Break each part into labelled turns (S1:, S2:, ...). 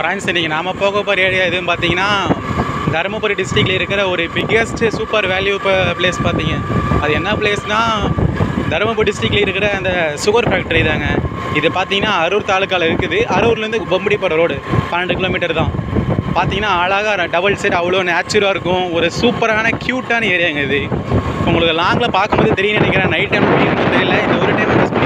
S1: friends இன்றைக்கி நாம் போக போகிற ஏரியா எதுன்னு பார்த்தீங்கன்னா தருமபுரி டிஸ்ட்ரிக்டில் இருக்கிற ஒரு பிக்கெஸ்ட் சூப்பர் வேல்யூ பிளேஸ் பார்த்தீங்க அது என்ன பிளேஸ்னால் தருமபுரி டிஸ்ட்ரிக்டில் இருக்கிற அந்த சுகர் ஃபேக்ட்ரி தாங்க இது பார்த்தீங்கன்னா அரூர் தாலுக்காவில் இருக்குது அரூர்லேருந்து பொம்படி போகிற ரோடு பன்னெண்டு கிலோமீட்டர் தான் பார்த்தீங்கன்னா அழகாக டபுள் சைடு அவ்வளோ நேச்சுராக இருக்கும் ஒரு சூப்பரான க்யூட்டான ஏரியாங்க இது உங்களுக்கு லாங்கில் பார்க்கும்போது தெரியும் நினைக்கிறேன் நைட் டைம் தெரியல இந்த ஒரு டைம் அட்ஜஸ்ட்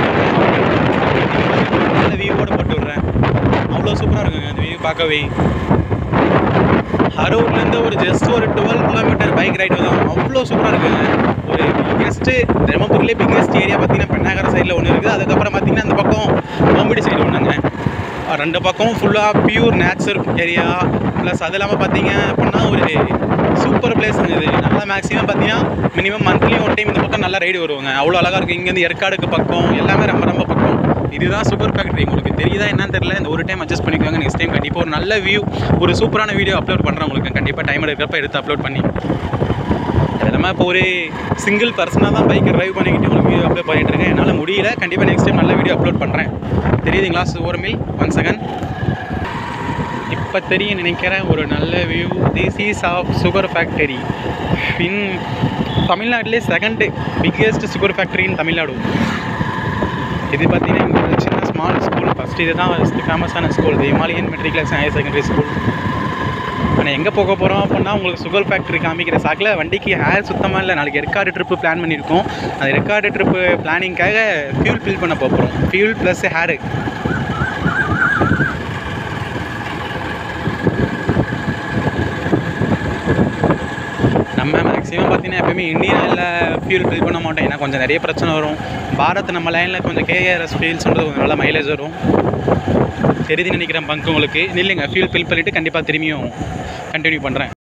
S1: நல்ல வியூவோடு போட்டு விட்றேன் அவ்வளோ சூப்பராக இருக்குங்க அந்த வியூ பார்க்கவே அரூர்லேருந்து ஒரு ஜஸ்ட் ஒரு டுவெல் கிலோமீட்டர் பைக் ரைடு தான் அவ்வளோ சூப்பராக இருக்குங்க ஒரு பிக்கெஸ்ட்டு தருமபுரியிலே பிக்கெஸ்ட் ஏரியா பார்த்தீங்கன்னா பெண்ணாகர சைடில் ஒன்று இருக்குது அதுக்கப்புறம் பார்த்தீங்கன்னா அந்த பக்கம் கோம்படி சைடு ஒன்றுங்க ரெண்டு பக்கம் ஃபுல்லாக பியூர் நேச்சர் ஏரியா ப்ளஸ் அது இல்லாமல் பார்த்தீங்க அப்படின்னா ஒரு சூப்பர் பிளேஸுங்க இது நல்லா மேக்ஸிமம் பார்த்தீங்கன்னா மினிமம் மந்த்லி ஒன் டைம் இந்த பக்கம் நல்லா ரைடு வருவாங்க அவ்வளோ அழகாக இருக்குது இங்கேருந்து ஏற்காடுக்கு பக்கம் எல்லாமே ரொம்ப ரொம்ப பக்கம் இதுதான் சூப்பர் ஃபேக்ட்ரி உங்களுக்கு தெரியுதா என்னன்னு தெரியல இந்த ஒரு டைம் அட்ஜஸ்ட் பண்ணிக்கோங்க நெக்ஸ்ட் டைம் கண்டிப்பாக ஒரு நல்ல வியூ ஒரு சூப்பரான வீடியோ அப்லோட் பண்ணுறேன் உங்களுக்கு கண்டிப்பாக டைம் எடுக்கிறப்ப எடுத்து அப்லோட் பண்ணி அது இல்லாமல் இப்போ ஒரு சிங்கிள் பர்சனாக தான் பைக்கை ட்ரைவ் பண்ணிக்கிட்டு உங்களுக்கு வீடியோ அப்லோட் பண்ணிட்டு இருக்கேன் என்னால் முடியல கண்டிப்பாக நெக்ஸ்ட் டைம் நல்ல வீடியோ அப்லோட் பண்ணுறேன் தெரியுதுங்களா ஒரு மில் ஒன் செகண்ட் இப்போ தெரியும் நினைக்கிறேன் ஒரு நல்ல view this is of sugar factory in தமிழ்நாட்டிலே second biggest sugar factory in Tamil Nadu இது பார்த்தீங்கன்னா இங்கே ஒரு சின்ன ஸ்மால் ஸ்கூல் ஃபஸ்ட் இது தான் ஃபஸ்ட்டு ஃபேமஸான ஸ்கூல் இது Himalayan matriculation higher secondary school ஆனால் எங்கே போக போகிறோம் அப்படின்னா உங்களுக்கு சுகர் ஃபேக்ட்ரி காமிக்கிற சாக்கில் வண்டிக்கு ஹேர் சுத்தமாக இல்லை நாளைக்கு ரெக்கார்டு ட்ரிப்பு பிளான் பண்ணியிருக்கோம் அந்த ரெக்கார்டு ட்ரிப்பு பிளானிங்காக ஃபியூல் ஃபில் பண்ண போகிறோம் ஃபியூல் ப்ளஸ் ஹேரு நம்ம மேக்ஸிமம் பார்த்தீங்கன்னா எப்பயுமே இந்தியாவில் ஃபியூல் ஃபில் பண்ண மாட்டோம் ஏன்னா கொஞ்சம் நிறைய பிரச்சனை வரும் பாரத் நம்ம லைனில் கொஞ்சம் கேஆர்எஸ் ஃபீல்ஸ்ன்றது கொஞ்சம் நல்லா மைலேஜ் வரும் தெரியுது நினைக்கிறேன் பங்க் உங்களுக்கு இல்லைங்க ஃபியூல் ஃபில் பண்ணிவிட்டு கண்டிப்பாக திரும்பியும் கண்டினியூ பண்ணுறேன்